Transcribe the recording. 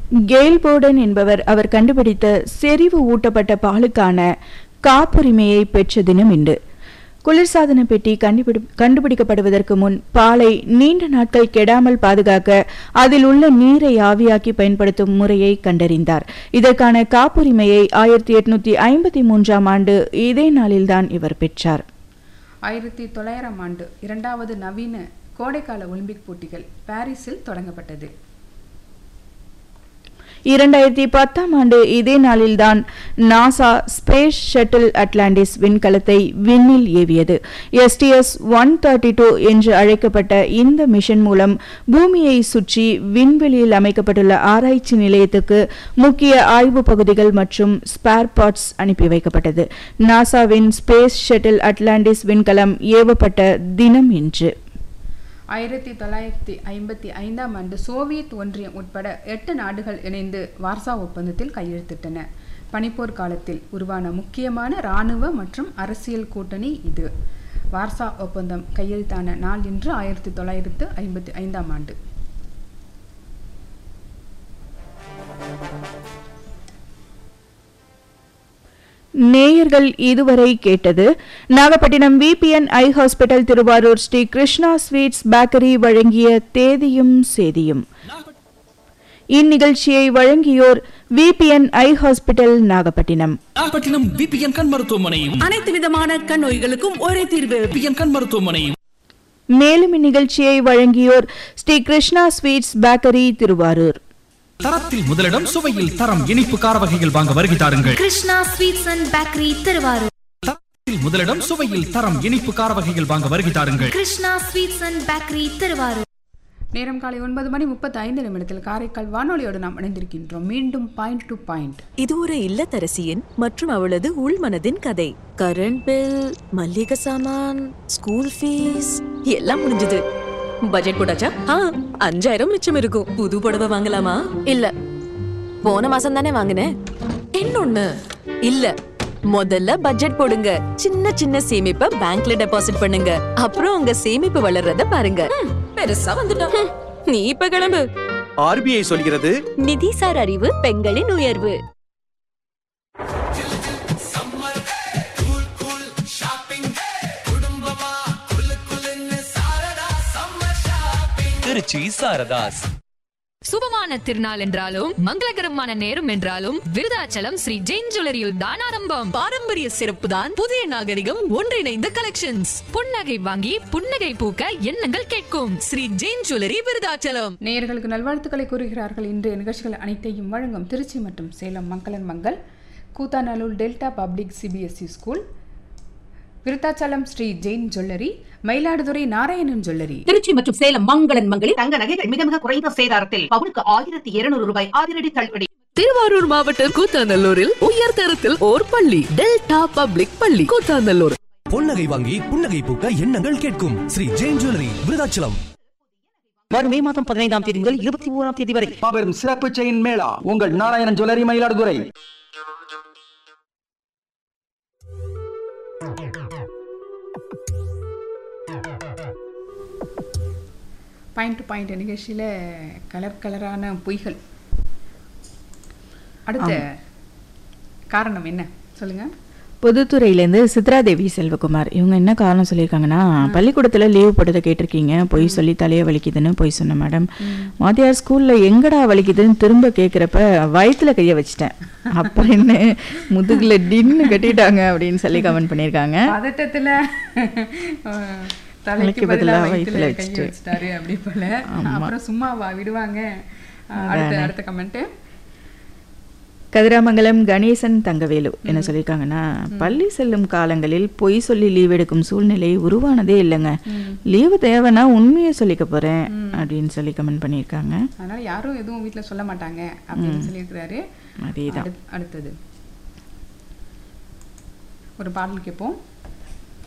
GAIL Bourdon என்பவர் அவர் கண்டுபிடித்த செறிவு ஊட்டப்பட்ட பாலுக்கான காப்புரிமையை பெற்ற தினம் இன்று குளிர்சாதன பெட்டி கண்டுபிடி கண்டுபிடிக்கப்படுவதற்கு முன் பாலை நீண்ட நாட்கள் கெடாமல் பாதுகாக்க அதில் உள்ள நீரை ஆவியாக்கி பயன்படுத்தும் முறையை கண்டறிந்தார் இதற்கான காப்புரிமையை ஆயிரத்தி எட்நூத்தி ஐம்பத்தி மூன்றாம் ஆண்டு இதே நாளில்தான் இவர் பெற்றார் ஆயிரத்தி தொள்ளாயிரம் ஆண்டு இரண்டாவது நவீன கோடைக்கால ஒலிம்பிக் போட்டிகள் பாரிஸில் தொடங்கப்பட்டது இரண்டாயிரத்தி பத்தாம் ஆண்டு இதே நாளில்தான் நாசா ஸ்பேஸ் ஷட்டில் அட்லாண்டிஸ் விண்கலத்தை விண்ணில் ஏவியது எஸ்டிஎஸ் ஒன் தேர்ட்டி டூ என்று அழைக்கப்பட்ட இந்த மிஷன் மூலம் பூமியை சுற்றி விண்வெளியில் அமைக்கப்பட்டுள்ள ஆராய்ச்சி நிலையத்துக்கு முக்கிய ஆய்வு பகுதிகள் மற்றும் ஸ்பேர் பார்ட்ஸ் அனுப்பி வைக்கப்பட்டது நாசாவின் ஸ்பேஸ் ஷட்டில் அட்லாண்டிஸ் விண்கலம் ஏவப்பட்ட தினம் இன்று ஆயிரத்தி தொள்ளாயிரத்தி ஐம்பத்தி ஐந்தாம் ஆண்டு சோவியத் ஒன்றியம் உட்பட எட்டு நாடுகள் இணைந்து வார்சா ஒப்பந்தத்தில் கையெழுத்திட்டன பனிப்போர் காலத்தில் உருவான முக்கியமான இராணுவ மற்றும் அரசியல் கூட்டணி இது வார்சா ஒப்பந்தம் கையெழுத்தான நாள் இன்று ஆயிரத்தி தொள்ளாயிரத்து ஐம்பத்தி ஐந்தாம் ஆண்டு நேயர்கள் இதுவரை கேட்டது Nagapattinam V P N eye hospital Tiruvarur Sri Krishna sweets bakery வழங்கிய தேதியும் சேதியும் இந்நிகழ்ச்சியை வழங்கியோர் V P N eye hospital Nagapattinam Nagapattinam V P N கண் மருத்துவமனையும் அனைத்து விதமான கண் நோய்களுக்கும் ஒரே தீர்வு விபிஎன் கண் மருத்துவமனையும் மேலும் இந்நிகழ்ச்சியை வழங்கியோர் ஸ்ரீ கிருஷ்ணா ஸ்வீட்ஸ் பேக்கரி திருவாரூர் தரத்தில் முதலிடம் சுவையில் தரம் இனிப்பு கார வகைகள் வாங்க வருகை தாருங்கள் Krishna sweets and bakery Tiruvarur தரத்தில் முதலிடம் சுவையில் தரம் இனிப்பு கார வகைகள் வாங்க வருகை தாருங்கள் Krishna sweets and bakery Tiruvarur நேரம் காலை ஒன்பது மணி முப்பத்தி ஐந்து நிமிடத்தில் காரைக்கால் வானொலியோடு நாம் இணைந்திருக்கின்றோம் மீண்டும் பாயிண்ட் டு பாயிண்ட் இது ஒரு இல்லத்தரசியின் மற்றும் அவளது உள்மனதின் கதை கரண்ட் பில் மல்லிகை சாமான் ஸ்கூல் ஃபீஸ் எல்லாம் முடிஞ்சது பட்ஜெட் போட்டாச்சா ஆ அஞ்சாயிரம் மிச்சம் இருக்கும் புது புடவை வாங்கலாமா இல்ல போன மாசம் தானே வாங்கினேன் இன்னொன்னு இல்ல முதல்ல பட்ஜெட் போடுங்க சின்ன சின்ன சேமிப்பை பேங்க்ல டெபாசிட் பண்ணுங்க அப்புறம் உங்க சேமிப்பு வளர்றத பாருங்க ம், பெருசா வந்துட்டோம் ம், நீ இப்ப கிளம்பு ஆர்பிஐ சொல்கிறது நிதிசார் அறிவு பெண்களின் உயர்வு திருச்சி சாரதாஸ் சுபமான திருநாள் என்றாலும் மங்களகரமான நேரம் என்றாலும் விருதாச்சலம் ஸ்ரீ ஜெயின் ஜுவல்லரியில் தான் ஆரம்பம் பாரம்பரிய சிறப்பு தான் புதிய நாகரிகம் ஒன்றிணைந்த கலெக்ஷன்ஸ் புன்னகை வாங்கி புன்னகை பூக்க எண்ணங்கள் கேட்கும் ஸ்ரீ ஜெயின் ஜுவல்லரி விருதாச்சலம் நேயர்களுக்கு நல்வாழ்த்துக்களை கூறுகிறார்கள் இன்றைய நிகழ்ச்சிகள் அனைத்தையும் வழங்கும் திருச்சி மற்றும் சேலம் மக்களன் மங்கள் Koothanallur delta public CBSE school Virudhachalam Shri Jain jewellery Mayiladuthurai Narayanan jewellery Trichy மற்றும் சேலம் மங்களன் மங்களில் தங்க நகைகள் மிக மிக குறைந்த சேதாரத்தில் பவுனுக்கு ஆயிரத்தி இருநூறு ரூபாய் அதிரடி தள்ளுபடி திருவாரூர் மாவட்டம் கூத்தாநல்லூரில் உயர் தரத்தில் ஓர் பள்ளி டெல்டா பப்ளிக் பள்ளி கூத்தாநல்லூர் பொன்னகை வாங்கி புன்னகை பூக்க எண்ணங்கள் கேட்கும் ஸ்ரீ ஜெயின் ஜுவல்லரி விருதாச்சலம் வரும் மே மாதம் பதினைந்தாம் தேதி முதல் இருபத்தி ஓராம் தேதி வரை மாபெரும் சிறப்பு செயின் மேளா உங்கள் Narayanan jewellery Mayiladuthurai point to point நிகழ்ச்சியில் கலர் கலரான பொய்கள் அடுத்த காரணம் என்ன சொல்லுங்க பொதுத்துறையிலேருந்து சித்ராதேவி செல்வகுமார் இவங்க என்ன காரணம் சொல்லியிருக்காங்கன்னா பள்ளிக்கூடத்தில் லீவு போட்டதை கேட்டிருக்கீங்க பொய் சொல்லி தலையை வலிக்குதுன்னு பொய் சொன்ன மேடம் வாத்தியார் ஸ்கூலில் எங்கடா வலிக்குதுன்னு திரும்ப கேட்குறப்ப வயிற்றுல கையை வச்சிட்டேன் அப்படின்னு முதுகில் டின்னு கட்டிட்டாங்க அப்படின்னு சொல்லி கமெண்ட் பண்ணியிருக்காங்க பதட்டத்தில் தலைக்கு தலைக்கு பதிலா பதிலா வயிற்றுல வயித்துல கை வச்சுட்டு. வச்சிட்டாரு அப்படி போல ஆமா. அப்புறம் சும்மாவா விடுவாங்க அடுத்த அடுத்த கமெண்ட் கதிராமங்கலம் கணேசன் தங்கவேலு என்ன சொல்லியிருக்காங்கன்னா பள்ளி செல்லும் காலங்களில் பொய் சொல்லி லீவ் எடுக்கும் சூழ்நிலை உருவானதே இல்லைங்க லீவு தேவைன்னா உண்மையை சொல்லிக்க போறேன் அப்படின்னு சொல்லி கமெண்ட் பண்ணியிருக்காங்க அதனால யாரும் எதுவும் வீட்ல சொல்ல மாட்டாங்க அப்படின்னு சொல்லியிருக்கிறாரு அதேதான் அடுத்- அடுத்தது ஒரு பாடல் கேட்போம்